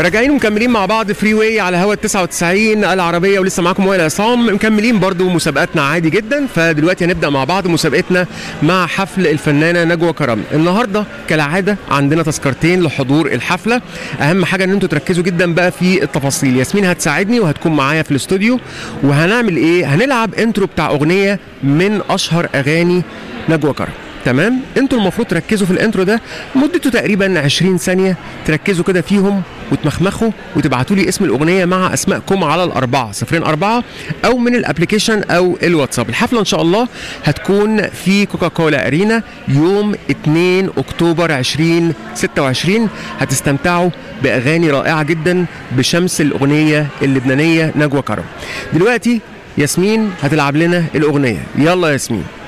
راجعين ومكملين مع بعض فري واي على هوا 99 العربيه ولسه معاكم وائل عصام مكملين برضو مسابقاتنا عادي جدا فدلوقتي هنبدا مع بعض مسابقتنا مع حفل الفنانه نجوى كرم النهارده كالعاده عندنا تذكرتين لحضور الحفله اهم حاجه ان انتوا تركزوا جدا بقى في التفاصيل ياسمين هتساعدني وهتكون معايا في الاستوديو وهنعمل ايه هنلعب انترو بتاع اغنيه من اشهر اغاني نجوى كرم تمام انتوا المفروض تركزوا في الانترو ده مدته تقريبا 20 ثانيه تركزوا كده فيهم وتمخمخوا وتبعتوا لي اسم الاغنيه مع اسمائكم على الاربعه صفرين اربعه او من الابلكيشن او الواتساب الحفله ان شاء الله هتكون في كوكاكولا ارينا يوم 2 اكتوبر 2026 هتستمتعوا باغاني رائعه جدا بشمس الاغنيه اللبنانيه نجوى كرم دلوقتي ياسمين هتلعب لنا الاغنيه يلا ياسمين